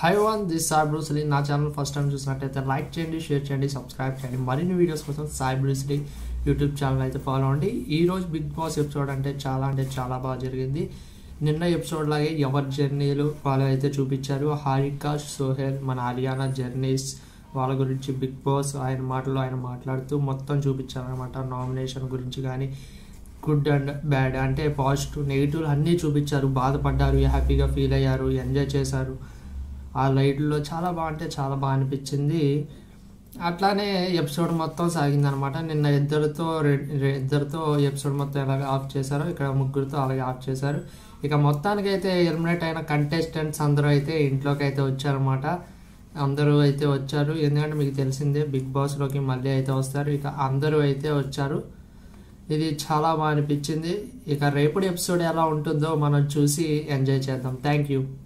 high one this Sai Bruce Lee నా channel first time చూసినట్టయితే like చేయండి షేర్ చేయండి సబ్స్క్రైబ్ చేయండి మరిన్ని వీడియోస్ కోసం సాయి బ్రూస్లీ యూట్యూబ్ ఛానల్ అయితే ఫాలో అవ్వండి ఈ రోజు బిగ్ బాస్ ఎపిసోడ్ అంటే చాలా అంటే చాలా బాగా జరిగింది నిన్న ఎపిసోడ్ లాగే ఎవరి జర్నీలు వాళ్ళు అయితే చూపించారు హారిక సోహెల్ మన హర్యానా జర్నీస్ వాళ్ళ గురించి బిగ్ బాస్ ఆయన మాటలు ఆయన మాట్లాడుతూ మొత్తం చూపించారనమాట నామినేషన్ గురించి కానీ గుడ్ అండ్ బ్యాడ్ అంటే పాజిటివ్ నెగిటివ్ అన్నీ చూపించారు బాధపడ్డారు హ్యాపీగా ఫీల్ అయ్యారు ఎంజాయ్ చేశారు ఆ లైట్లో చాలా బాగా అంటే చాలా బాగా అనిపించింది అట్లానే ఎపిసోడ్ మొత్తం సాగిందనమాట నిన్న ఇద్దరితో రె- రె- ఇద్దరితో ఎపిసోడ్ మొత్తం ఎలాగ ఆఫ్ చేశారో ఇక్కడ ముగ్గురితో అలాగే ఆఫ్ చేశారు ఇక మొత్తానికి అయితే ఎలిమినేట్ అయిన కంటెస్టెంట్స్ అందరూ అయితే ఇంట్లోకి అయితే వచ్చారనమాట అందరూ అయితే వచ్చారు ఎందుకంటే మీకు తెలిసిందే బిగ్ బాస్లోకి మళ్ళీ అయితే వస్తారు ఇక అందరూ అయితే వచ్చారు ఇది చాలా బాగా అనిపించింది ఇక రేపటి ఎపిసోడ్ ఎలా ఉంటుందో మనం చూసి ఎంజాయ్ చేద్దాం థ్యాంక్ యూ